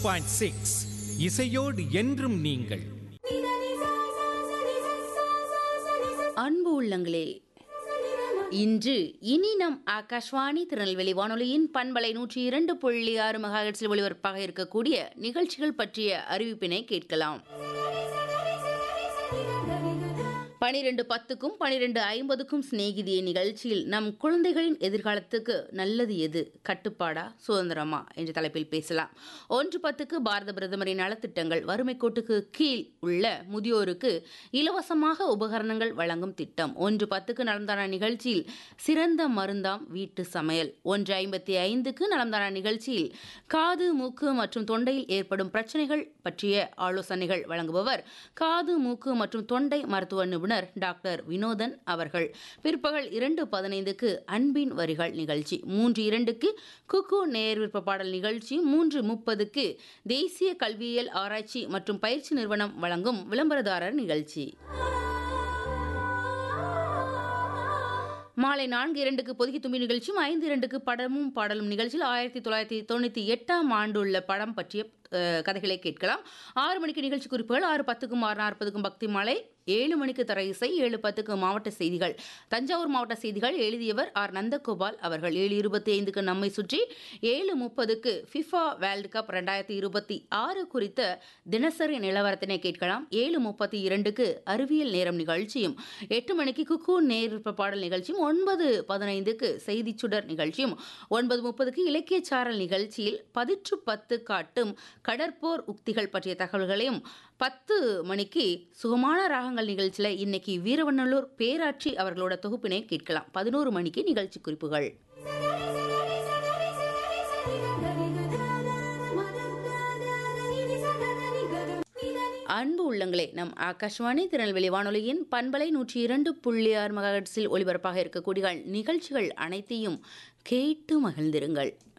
point six இசையோடு என்றும் நீங்கள் அன்பு உள்ளங்களே இன்று இனி நம் ஆகாஷ்வாணி திருநெல்வேலி வானொலியின் பண்பலை நூற்றி இரண்டு புள்ளி ஆறு மெகாஹெட்ஸில் ஒளிபரப்பாக இருக்கக்கூடிய நிகழ்ச்சிகள் பற்றிய அறிவிப்பினை கேட்கலாம் பனிரெண்டு பத்துக்கும் பனிரெண்டு ஐம்பதுக்கும் சிநேகிதிய நிகழ்ச்சியில் நம் குழந்தைகளின் எதிர்காலத்துக்கு நல்லது எது கட்டுப்பாடா சுதந்திரமா என்ற தலைப்பில் பேசலாம் ஒன்று பத்துக்கு பாரத பிரதமரின் நலத்திட்டங்கள் வறுமை கோட்டுக்கு கீழ் உள்ள முதியோருக்கு இலவசமாக உபகரணங்கள் வழங்கும் திட்டம் ஒன்று பத்துக்கு நலம்தானா நிகழ்ச்சியில் சிறந்த மருந்தாம் வீட்டு சமையல் ஒன்று ஐம்பத்தி ஐந்துக்கு நலம்தானா நிகழ்ச்சியில் காது மூக்கு மற்றும் தொண்டையில் ஏற்படும் பிரச்சனைகள் பற்றிய ஆலோசனைகள் வழங்குபவர் காது மூக்கு மற்றும் தொண்டை மருத்துவ நிபுணர் டாக்டர் வினோதன் அவர்கள் பிற்பகல் இரண்டு பதினைந்துக்கு அன்பின் வரிகள் நிகழ்ச்சி மூன்று இரண்டுக்கு குக்கு நேர் விருப்ப பாடல் நிகழ்ச்சி மூன்று முப்பதுக்கு தேசிய கல்வியியல் ஆராய்ச்சி மற்றும் பயிற்சி நிறுவனம் வழங்கும் விளம்பரதாரர் நிகழ்ச்சி மாலை நான்கு இரண்டுக்கு பொதுக்கி தும்பி நிகழ்ச்சியும் ஐந்து இரண்டுக்கு படமும் பாடலும் நிகழ்ச்சியில் ஆயிரத்தி தொள்ளாயிரத்தி தொண்ணூற்றி எட்டாம் ஆண்டுள்ள படம் பற்றிய அஹ், கதைகளை கேட்கலாம் ஆறு மணிக்கு நிகழ்ச்சி குறிப்புகள் ஆறு பத்துக்கும் ஆறு நாற்பதுக்கும் பக்தி மாலை ஏழு மணிக்கு தர இசை ஏழு பத்துக்கு மாவட்ட செய்திகள் தஞ்சாவூர் மாவட்ட செய்திகள் எழுதியவர் ஆர் நந்தகோபால் அவர்கள் ஏழு இருபத்தி ஐந்துக்கு நம்மை சுற்றி ஏழு முப்பதுக்கு ஃபிஃபா வேர்ல்டு கப் ரெண்டாயிரத்தி இருபத்தி ஆறு குறித்த தினசரி நிலவரத்தினை கேட்கலாம் ஏழு முப்பத்தி இரண்டுக்கு அறிவியல் நேரம் நிகழ்ச்சியும் எட்டு மணிக்கு குக்கு நேர்விற்ப பாடல் நிகழ்ச்சியும் ஒன்பது பதினைந்துக்கு செய்தி சுடர் நிகழ்ச்சியும் ஒன்பது முப்பதுக்கு இலக்கிய சாரல் நிகழ்ச்சியில் பதிற்று பத்து காட்டும் கடற்போர் உக்திகள் பற்றிய தகவல்களையும் பத்து மணிக்கு சுகமான ராகங்கள் நிகழ்ச்சியில் இன்னைக்கு வீரவண்ணலூர் பேராட்சி அவர்களோட தொகுப்பினை கேட்கலாம் பதினோரு மணிக்கு நிகழ்ச்சி குறிப்புகள் அன்பு உள்ளங்களே நம் ஆகாஷ்வாணி திருநெல்வேலி வானொலியின் பண்பலை நூற்றி இரண்டு புள்ளி ஆறு மெகாஹெட்ஸில் ஒளிபரப்பாக இருக்கக்கூடிய நிகழ்ச்சிகள் அனைத்தையும் கேட்டு மகிழ்ந்திருங்கள்